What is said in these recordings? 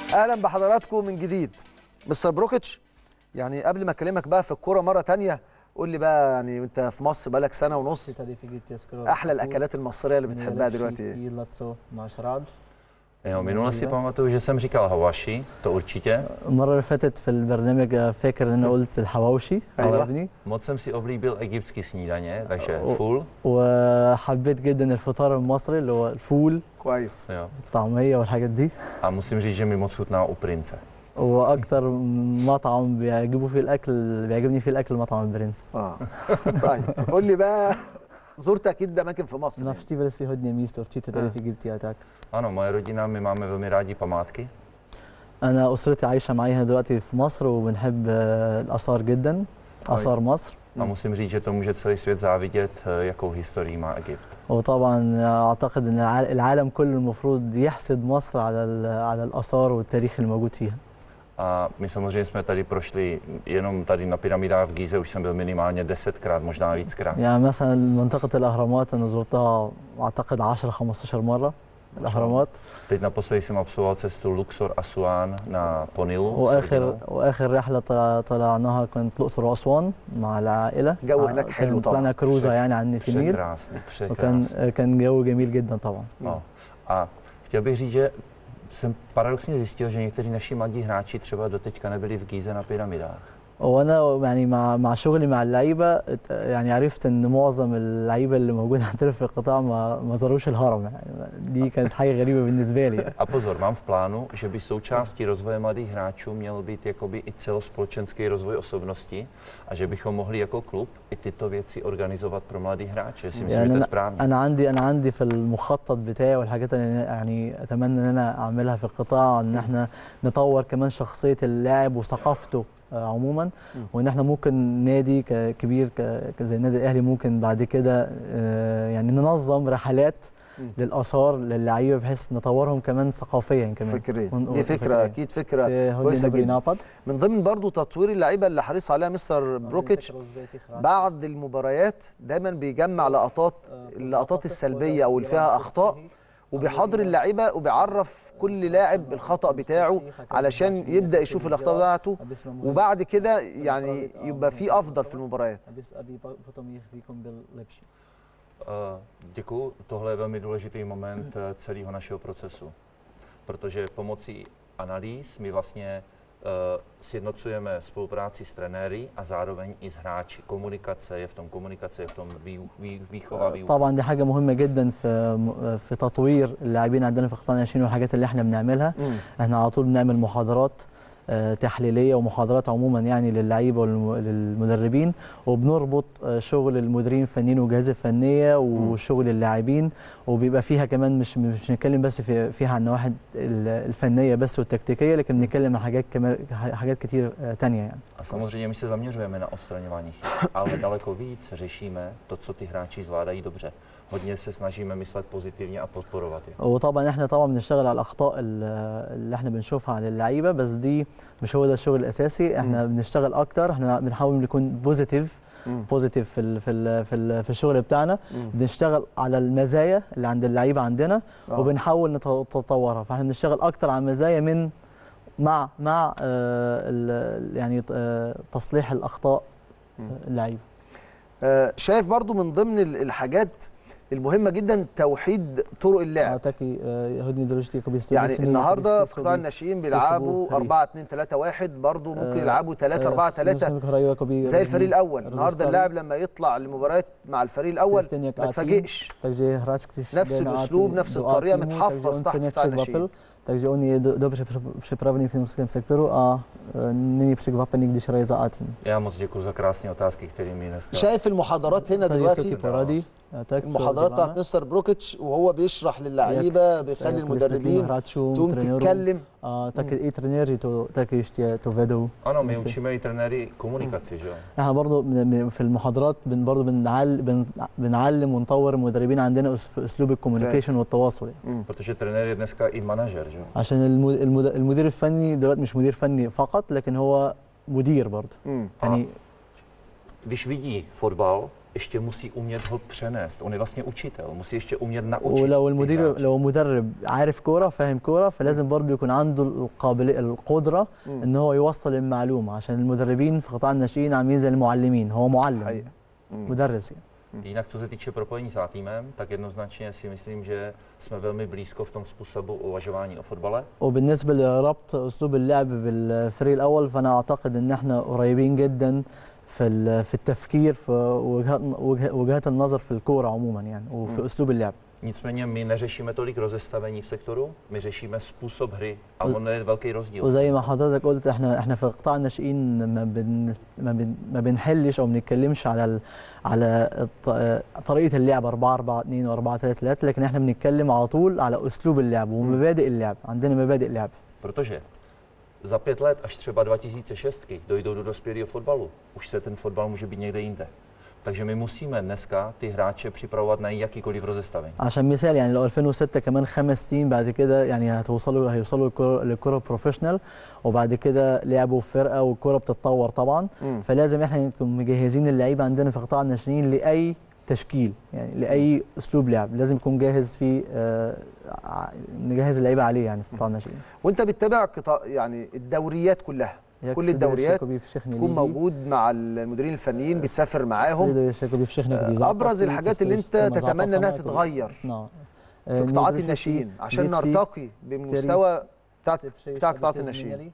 اهلا بحضراتكم من جديد مستر بروكيتش يعني قبل ما اكلمك بقى في الكوره مره تانية قول لي بقى يعني انت في مصر بقالك سنه ونص Sitter i Egyptiska احلى الاكلات المصريه اللي بتحبها دلوقتي ايه Jídla, co máš rád? Jo, minule si pamatuju, že jsem říkal hawashi, to určitě. المرة اللي فاتت في البرنامج فاكر ان انا قلت الحواوشي أيوة. عجبني Moc jsem si oblíbil egyptský snídaně, takže O- full. وحبيت جدا الفطار المصري اللي هو الفول كويس Jo. الطعمية والحاجات دí A musím říct, že mi moc chutná u prince. واكتر مطعم بيعجبه فيه الاكل بيعجبني فيه الاكل مطعم البرنس اه طيب قول لي بقى زرت اكيد اماكن في مصر يعني. Navštívili si hodně míst určitě tady v Egyptě a tak. Ano, moje rodina, my máme velmi rádi památky. انا اسرتي عايشه معايا هنا دلوقتي في مصر وبنحب آه، الاثار جدا اثار مصر A musím říct, že to může celý svět závidět, eh, jakou historii má Egypt. وطبعا اعتقد ان الع- العالم كله المفروض يحسد مصر على ال- على الاثار والتاريخ اللي موجود فيها A my samozřejmě jsme tady prošli, jenom tady na pyramidách v Gize už jsem byl minimálně desetkrát, možná víckrát. يعني مثلا منطقه الاهرامات انا زرتها اعتقد 10 15 مره الاهرامات Teď naposledy jsem absolvoval cestu Luxor Asuán na Ponilu. s واخر rodinou. واخر رحله طلع- طلعناها كانت الاقصر واسوان مع العائله جو آه، هناك كان حلو طبعا. طلعنا كروزه يعني عن في النيل Překrásný, وكان překrásný. كان جو جميل جدا طبعا No. A chtěl bych říct, že jsem paradoxně zjistil, že někteří naši mladí hráči třeba doteďka nebyli v Gize na pyramidách. وانا يعني مع مع شغلي مع اللعيبه ات- يعني عرفت ان معظم اللعيبه اللي موجوده عندنا في القطاع ما ما زاروش الهرم يعني دي كانت حاجه غريبه بالنسبه لي يعني. A pozor, mám v plánu, že by součástí rozvoje mladých hráčů měl být jakoby i celospolečenský rozvoj osobnosti a že bychom mohli jako klub i tyto věci organizovat pro mladý hráče. Si myslím, يعني že to je انا správně. انا عندي انا عندي في المخطط بتاعي والحاجات اللي أنا يعني اتمنى ان انا اعملها في القطاع ان احنا نطور كمان شخصيه اللاعب وثقافته آه، عموما وان احنا ممكن نادي ك- كبير ك- ك- زي النادي الاهلي ممكن بعد كده آه، يعني ننظم رحلات مم. للاثار للعيبه بحيث نطورهم كمان ثقافيا كمان فكرين ون- دي فكره فكرين. اكيد فكره هولي كويسه نجري جدا نابد من ضمن برضو تطوير اللعيبه اللي حريص عليها مستر بروكيتش بعد المباريات دايما بيجمع لقطات اللقطات السلبيه او اللي فيها اخطاء وبيحاضر اللعيبه وبيعرف كل لاعب الخطا بتاعه علشان يبدا يشوف الاخطاء بتاعته وبعد كده يعني يبقى في افضل في المباريات Eh, Děkuji. Tohle je velmi důležitý moment eh, celého našeho procesu, protože pomocí analýz my vlastně eh, sjednocujeme spolupráci s trenéry a zároveň i s hráči. Komunikace je v tom, komunikace je v tom vý, vý, výchova, výuka. طبعا دي حاجه مهمه جدا في في تطوير اللاعبين عندنا في قطاع الناشئين والحاجات اللي احنا بنعملها احنا على طول بنعمل محاضرات آه، تحليليه ومحاضرات عموما يعني للعيبه وللمدربين وبنربط آه، شغل المديرين الفنيين والجهاز الفنيه وشغل اللاعبين وبيبقى فيها كمان مش مش بنتكلم بس في فيها عن النواحي ال- الفنيه بس والتكتيكيه لكن بنتكلم عن حاجات كمان حاجات كتير آه، تانية يعني A samozřejmě my se zaměřujeme na odstraňování chyb, ale daleko víc řešíme to, co ty hráči zvládají dobře. Hodně se snažíme myslet pozitivně a podporovat je. وطبعا احنا طبعا بنشتغل على الاخطاء ال- اللي احنا بنشوفها عن اللعيبه بس دي مش هو ده الشغل الاساسي احنا بنشتغل اكتر احنا بنحاول نكون بوزيتيف مم. بوزيتيف في ال في ال في, ال في الشغل بتاعنا مم. بنشتغل على المزايا اللي عند اللعيبه عندنا آه. وبنحاول نت- نتطورها فاحنا بنشتغل اكتر على المزايا من مع مع آه ال- يعني آه تصليح الاخطاء مم. اللعيبه آه، شايف برضو من ضمن ال- الحاجات المهمه جدا توحيد طرق اللعب اعتقد هدني دلوقتي يعني النهارده في قطاع الناشئين بيلعبوا 4 2 3 1 برضه ممكن آه، يلعبوا 3 4 3 زي الفريق الاول النهارده اللاعب لما يطلع لمباريات مع الفريق الاول ما تفاجئش Takže hráč, když نفس jde na الأسلوب، A- نفس do A الطريقة، týmu, متحفظ takže on تحت se قطاع nepřekvapil, الناشئين. takže on je do- dobře při- připravený v finském sektoru a e, není překvapený, když hraje za A tým. Já moc děkuji za krásné otázky, které mi dneska شايف المحاضرات هنا Tady jsou ty دلوقتي porady, a tak, co المحاضرات بتاعت děláme. مستر بروكيتش وهو بيشرح للعيبه بيخلي jak vysvětlíme المدربين hráčům, تقوم trenérům, تتكلم a taky i trenéři to taky ještě to vedou. Ano, my Ok. učíme i trenéry komunikaci, že jo? احنا برضه في المحاضرات بن برضه بنعل بن بنعلم ونطور المدربين عندنا أس- في اسلوب الكوميونيكيشن والتواصل يعني. Protože trenér je dneska i manažer, že jo? عشان المد- المد- المدير الفني دلوقتي مش مدير فني فقط لكن هو مدير برضه مم. يعني Když vidí fotbal, ještě musí umět ho přenést. On je vlastně učitel, musí ještě umět naučit. ولو ty المدير hráče. لو المدرب عارف كوره فاهم كوره فلازم برضه يكون عنده القابليه القدره مم. ان هو يوصل المعلومه عشان المدربين في قطاع الناشئين عاملين زي المعلمين هو معلم حقيقة. مم. مدرس يعني Jinak, co se týče propojení s A týmem, tak jednoznačně si myslím, že jsme velmi blízko v tom způsobu uvažování o fotbale. وبالنسبه لربط اسلوب اللعب بالفريق الاول فانا اعتقد ان احنا قريبين جدا في ال- في التفكير في وجهات وجه- وجهات النظر في الكوره عموما يعني وفي مم. اسلوب اللعب Nicméně my neřešíme tolik rozestavení v sektoru, my řešíme způsob hry a Uz- on je velký rozdíl. وزي ما حضرتك قلت احنا احنا في قطاع الناشئين ما بن ما, بن ما بنحلش او ما بنتكلمش على ال على الط- طريقه اللعب 4 4 2 و 4 3 3 لكن احنا بنتكلم على طول على اسلوب اللعب ومبادئ اللعب عندنا مبادئ لعب Protože za pět let, až třeba 2006 dojdou do dospělého fotbalu, už se ten fotbal může být někde jinde. Takže my musíme dneska ty hráče připravovat na jakýkoliv rozestavení. عشان مثال يعني لو 2006 كمان خمس سنين بعد كده يعني هتوصلوا هيوصلوا للكرة- للكره بروفيشنال وبعد كده لعبوا في فرقه والكره بتتطور طبعا مم. فلازم احنا نكون مجهزين اللعيبه عندنا في قطاع الناشئين لاي تشكيل يعني لاي اسلوب لعب لازم يكون جاهز فيه آه ع- نجهز اللعيبه عليه يعني في قطاع الناشئين وانت بتتابع قطاع يعني الدوريات كلها كل الدوريات تكون موجود مع المديرين الفنيين بتسافر معاهم ابرز الحاجات اللي انت تتمنى انها تتغير في قطاعات الناشئين عشان نرتقي بمستوى بتاع بتاع قطاعات الناشئين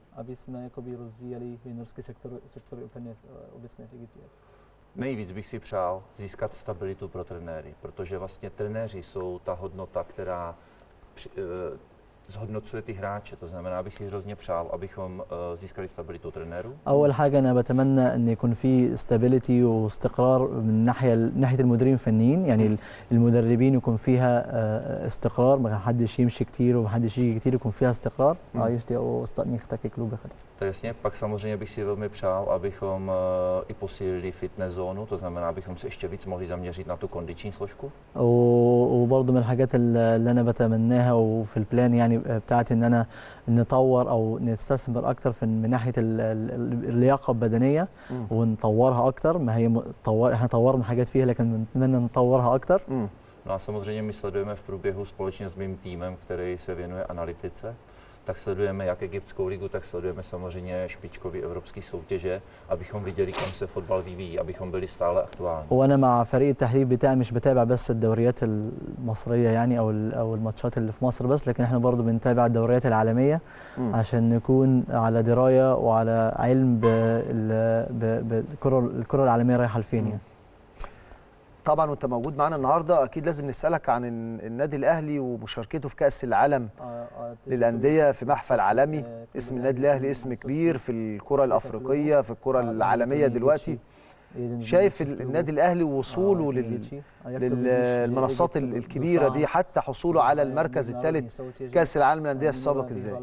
Nejvíc bych si přál získat stabilitu pro trenéry, protože vlastně trenéři jsou ta hodnota, která při- eh, zhodnocuje ty hráče. To znamená, bych si hrozně přál, abychom eh, získali stabilitu trenérů. اول حاجه انا بتمنى ان يكون في استابيليتي واستقرار من ناحيه ناحيه المديرين الفنيين يعني المدربين يكون فيها آه، استقرار ما حدش يمشي كتير وما حدش يجي كتير يكون فيها استقرار مم. عايش دي ostatních taky klubech To je jasně. Pak samozřejmě bych si velmi přál, abychom eh, i posílili fitness zónu, to znamená, abychom se ještě víc mohli zaměřit na tu kondiční složku. و- وبرضه من الحاجات اللي اللي انا بتمناها وفي البلان يعني بتاعتي ان انا نطور او نستثمر اكتر في من ناحيه ال- ال- اللياقه البدنيه مم. ونطورها اكتر ما هي م- طور احنا طورنا حاجات فيها لكن نتمنى نطورها اكتر مم. No a samozřejmě my sledujeme v průběhu společně s mým týmem, který se věnuje analytice, tak sledujeme jak egyptskou ligu, tak sledujeme samozřejmě špičkové evropské soutěže, abychom viděli, kam se fotbal vyvíjí, abychom byli stále aktuální. وانا مع فريق التحليل بتاعي مش بتابع بس الدوريات المصريه يعني او ال- او الماتشات اللي في مصر بس لكن احنا برضو بنتابع الدوريات العالميه مم. عشان نكون على درايه وعلى علم بال- ب- بالكره الكره العالميه رايحه لفين مم. يعني طبعا وانت موجود معانا النهارده اكيد لازم نسالك عن ال- النادي الاهلي ومشاركته في كاس العالم للانديه في محفل عالمي اسم النادي الاهلي اسم كبير في الكره الافريقيه في الكره العالميه دلوقتي شايف ال- النادي الاهلي ووصوله لل للمنصات ال- الكبيره دي حتى حصوله على المركز الثالث كاس العالم للانديه السابق ازاي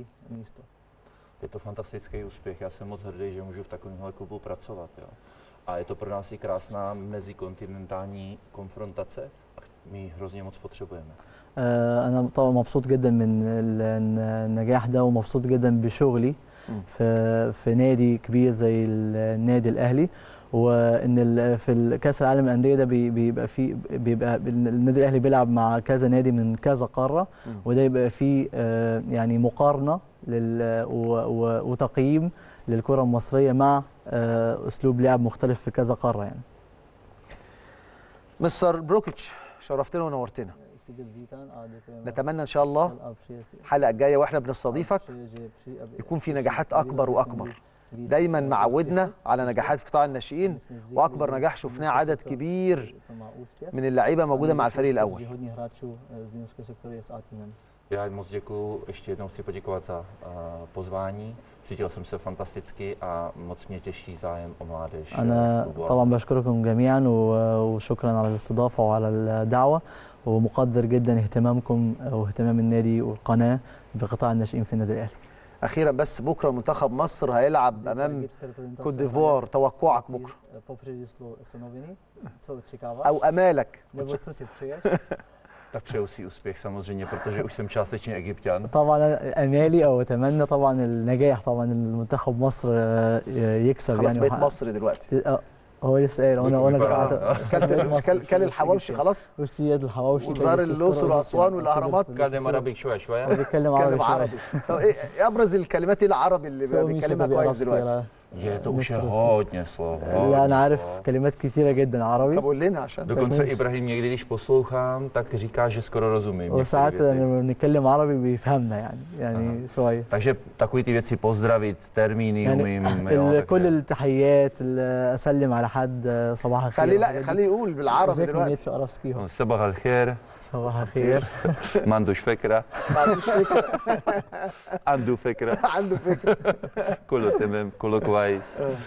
Je to fantastický úspěch, já jsem moc hrdý, že můžu v takovémhle klubu pracovat. Jo. A je to pro nás i krásná mezikontinentální konfrontace a my ji hrozně moc potřebujeme. آه، انا طبعا مبسوط جدا من ال- الن- النجاح ده ومبسوط جدا بشغلي مم. في في نادي كبير زي ال- النادي الاهلي وان ال- في كاس العالم للانديه ده بي- بيبقى فيه بيبقى النادي الاهلي بيلعب مع كذا نادي من كذا قاره مم. وده يبقى فيه آه، يعني مقارنه لل و- و- وتقييم للكره المصريه مع آه، اسلوب لعب مختلف في كذا قاره يعني مستر بروكيتش شرفتنا ونورتنا نتمنى ان شاء الله الحلقه الجايه واحنا بنستضيفك يكون في نجاحات اكبر واكبر دايما معودنا على نجاحات في قطاع الناشئين واكبر نجاح شفناه عدد كبير من اللعيبه موجوده مع الفريق الاول Já moc děkuji, ještě jednou chci poděkovat za uh, pozvání. Cítil jsem se fantasticky a moc mě těší zájem o mládež. eh, أنا v klubu. طبعا بشكركم جميعا و- وشكرا على الاستضافة وعلى الدعوة ومقدر جدا اهتمامكم واهتمام النادي والقناة بقطاع الناشئين في النادي الأهلي اخيرا بس بكره منتخب مصر هيلعب امام كوت ديفوار توقعك بكره او امالك Tak přeju si úspěch samozřejmě, protože už jsem částečně egyptian. طبعا أنا امالي او اتمنى طبعا النجاح طبعا المنتخب مصر آه، يكسب خلاص يعني بقيت ويحقق- مصري دلوقتي آه، هو لسه قايل وانا وانا قاعد كلت مش كل كل الحواوشي خلاص والسياد الحواوشي وزار الأقصر وأسوان والأهرامات. كلم عربي شوي هو شوي بيتكلم عربي كلم شوية. عربي طب ايه إيه ابرز الكلمات العربي اللي بس هو مش بيتكلمها شباب كويس عربي دلوقتي ولا- Je to už je Mistrovství. hodně slov. لا hodně انا عارف slov. كلمات كتيره جدا عربي طب قول لنا عشان Dokonce Takže- Ibrahim někdy, když poslouchám, tak říká, že skoro rozumím. některé وساعات věty. لما بنتكلم عربي بيفهمنا يعني يعني شويه Takže takový ty věci pozdravit, termíny يعني umím. jo, ال- takže- كل التحيات ال- اسلم على حد صباح الخير خليه لا والحاجات دي. خليه يقول بالعربي ازيك دلوقتي منيت عرفسكي No, Sabah al-khair, صباح الخير mandu švekra, ما عندوش فكره andu fekra, عنده فكره kolo temem, kolo kvajs.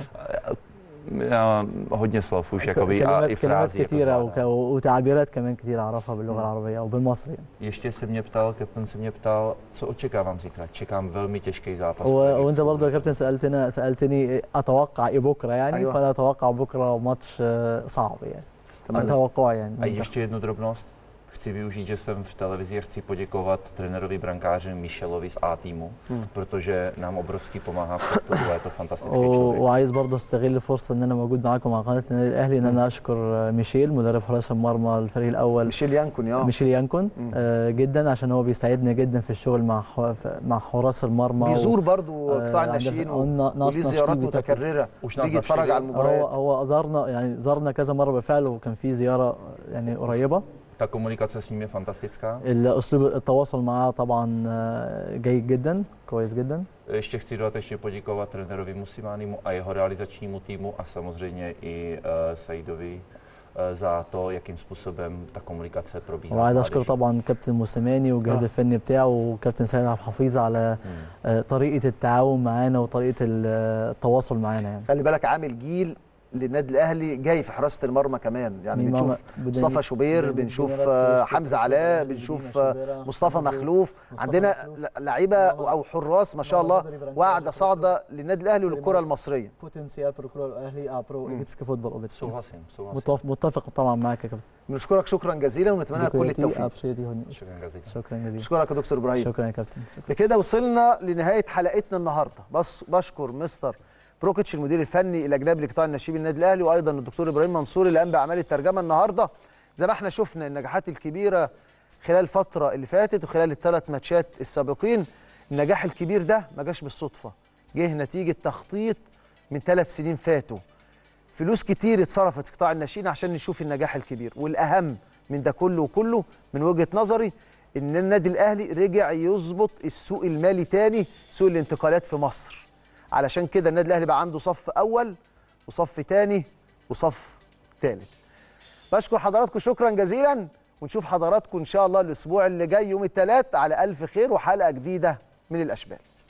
Já hodně slov už, jakoby, a كلمات i كلمات frází. jako كتيره zvládám. وك- وتعبيرات كمان كتير اعرفها باللغه العربيه او بالمصري يعني. Ještě se mě ptal, kapten se mě ptal, co očekávám zítra. Čekám velmi těžký zápas. و... وانت برضه يا كابتن سالتنا سالتني اتوقع ايه بكره يعني أيوة. أيوة. فانا اتوقع بكره ماتش آه، صعب يعني تمام. توقع يعني A ještě jednu drobnost. Chci využít, že jsem v televizi a chci poděkovat trenérovi brankáři Michelovi z A týmu, Hmm. protože nám obrovsky pomáhá v podporu a je to fantastický و... člověk. وعايز برضه استغل الفرصه ان انا موجود معاكم على قناه النادي الاهلي ان انا اشكر آه، ميشيل مدرب حراس المرمى الفريق الاول ميشيل يانكون اه ميشيل يانكون مم. آه جدا عشان هو بيساعدنا جدا في الشغل مع حو... مع حراس المرمى بيزور برضو آه، قطاع عند- الناشئين آه، و- ناس- ناس وليه زيارات ناشئين بتاكل. متكرره Už nás بيجي يتفرج navštívil. على هو المباريات هو زارنا يعني زارنا كذا مره بالفعل وكان في زياره يعني قريبه Ta komunikace s ním je fantastická. الاسلوب التواصل معاه طبعا آه، جيد جدا كويس جدا Ještě chci dodatečně poděkovat trenérovi Musimánimu a jeho realizačnímu týmu a samozřejmě i uh, Saidovi uh, za to, jakým způsobem ta komunikace probíhá. وعايز s اشكر mládeží. طبعا كابتن موسيماني والجهاز آه. الفني بتاعه وكابتن سيد عبد الحفيظ على Hmm. آه، طريقه التعاون معانا وطريقه ال- التواصل معانا يعني خلي بالك عامل جيل للنادي الاهلي جاي في حراسه المرمى كمان يعني مين بنشوف ماما- بدني- مصطفى شوبير بدني- بنشوف بدني آه، راتسوس، حمزه بدني علاء بدني بنشوف بدني آه، شوبير، مصطفى حمزة، مخلوف مصطفى عندنا مخلوف. ل- لعيبه او حراس ما شاء الله واعده صاعده للنادي الاهلي وللكره المصريه بوتنسيال برو كرة الاهلي اه برو مم. ايجيبسكي فوتبول اوبيت Souhlasím, souhlasím. متفق متفق طبعا معاك يا كابتن بنشكرك شكرا جزيلا ونتمنى لك كل ديكوريتي التوفيق ابشيدي هوني. Šukran Gazika. شكرا جزيلا بشكرك يا دكتور ابراهيم شكرا يا كابتن شكرا. بكده وصلنا لنهايه حلقتنا النهارده بس بشكر مستر بروكيتش المدير الفني الاجنبي لقطاع الناشئين النادي الاهلي وايضا الدكتور ابراهيم منصور اللي قام باعمال الترجمه النهارده زي ما احنا شفنا النجاحات الكبيره خلال الفتره اللي فاتت وخلال الثلاث ماتشات السابقين النجاح الكبير ده ما جاش بالصدفه جه نتيجه تخطيط من ثلاث سنين فاتوا فلوس كتير اتصرفت في قطاع الناشئين عشان نشوف النجاح الكبير والاهم من ده كله وكله من وجهه نظري ان النادي الاهلي رجع يظبط السوق المالي تاني سوق الانتقالات في مصر علشان كده النادي الاهلي بقى عنده صف اول وصف تاني وصف ثالث بشكر حضراتكم شكرا جزيلا ونشوف حضراتكم ان شاء الله الاسبوع اللي جاي يوم الثلاث على الف خير وحلقه جديده من الاشبال